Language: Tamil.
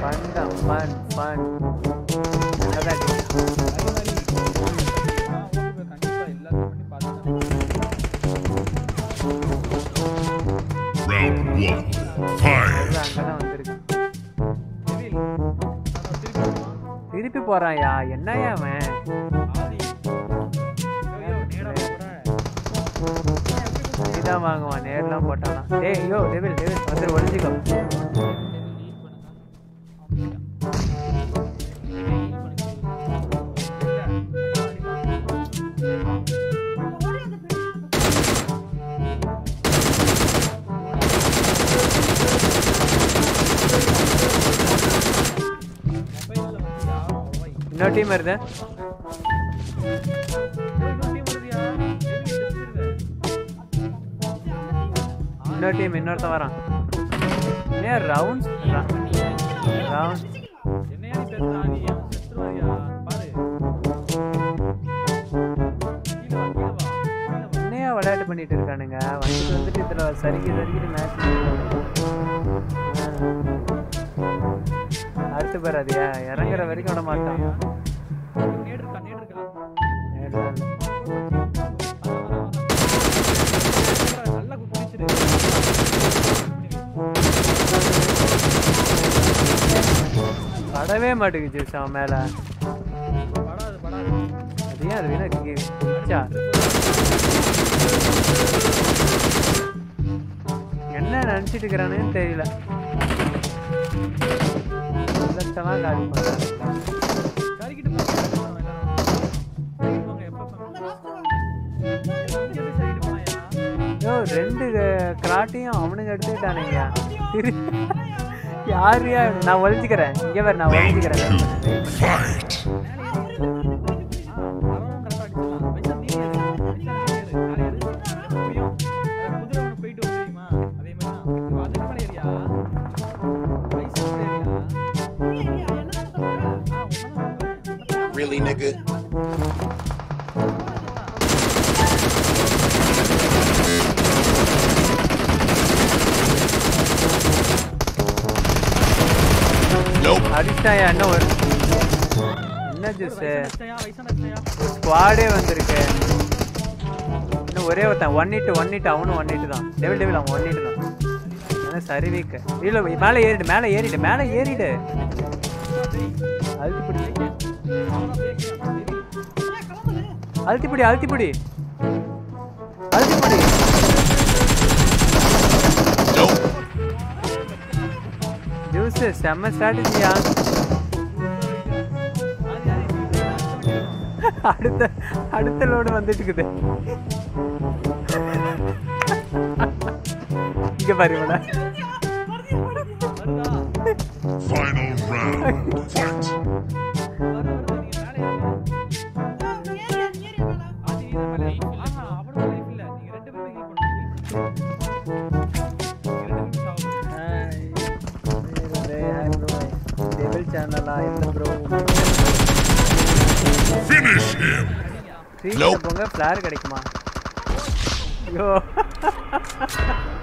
ஃபன் தான் ஃபன் ஃபன் அதான் கண்டிப்பா எல்லாத்தையும் பண்ணி பார்த்துட்டேன் Round one. Fight. அங்கதான் வந்திருக்கு டெவில் நான் திருப்பி வருவான் திருப்பி போறான்யா என்னய்யா அவன் ஆதி ஐயோ நேரா போறேன் இதான் வாங்குவான் நேர்லாம் போட்டானா டேய் யோ டெவில் டெவில் வந்து ஒளிஞ்சிக்கோ இன்னொரு டீம் வருது இன்னொரு டீம் இன்னொருத்தன் வரான் ஏன் ரவுண்ட்ஸ் ரவுண்ட் என்னையா நீ பேசுறா நீ அவன் செத்துருவாயா பாரு கீழே வா கீழே வா கீழே வா என்னையா விளையாட்டு பண்ணிட்டு இருக்கானுங்க வந்துட்டு வந்துட்டு இதுல சரிக்கு சரிக்கிட்டு மேட்ச் அடுத்து பெறாதியா இறங்குற வரைக்கும் விட மாட்டான் நேடு இருக்கா நேடு இருக்கா நேர்ல இல்ல. நல்லா குடிச்சிரு படவே மாட்டேங்குது ஜூஸ் அவன் மேல படாது படாது அது ஏன் அது வீணா குடிச்சா என்ன நினைச்சிட்டு இருக்கிறானேன்னு தெரியல இதெல்லாம் காலி பண்றாங்க சரிக்கிட்டு போங்க எல்லாரும் சரிக்கிட்டு போங்க எப்போ போங்க இங்க போய் சரிக்கிட்டு போனாயா யோ ரெண்டு கிராட்டையும் அவனுங்க எடுத்துக்கிட்டானுங்க திரு யாரையா நான் ஒழிஞ்சுக்கிறேன் இங்க வேற நான் ஒழிஞ்சுக்கிறேன் Fight. அவனும் கரெக்டாக அடிச்சிடலாம் வைசா நீ ஏறு வைசா நீ ஏறு யார் ஏறு புரியும் அதான் குதிரை ஒன்று போயிட்டு வந்து தெரியுமா அதே மாதிரி தான் இப்போ அதுக்கு மேலே ஏரியா வைசா ஏரியா ஆ ஒன்றும் Really, nigga? Nope. அடிச்சிட்டாயா என்ன ஒரு என்ன ஜூஸ் வைசா வைசா நடிச்சையா ஸ்குவாடே வந்திருக்கு இன்னும் ஒரே ஒருத்தன் ஒன் இட்டு ஒன் இட்டு அவனும் ஒன் இட்டு தான் டெவில் டெவில் அவன் ஒன் இட்டு தான் ஆனால் சரி வீக்கு இல்லை மேலே ஏறிடு மேலே ஏறிடு மேலே ஏறிடு அழுத்திப்பிடி அழுத்திப்பிடி அழுத்திப்பிடி அழுத்திப்பிடி Nope. ஜூஸ் செம்ம ஸ்ட்ராட்டஜியா அடுத்த அடுத்த லோடு வந்துட்டு இருக்குது இங்க பாரு இவனை. Final round. Fight. டெவில் சேனலா எந்த bro Finish him. Treat Nope. போங்க ஃப்ளார் கிடைக்குமா ஐயோ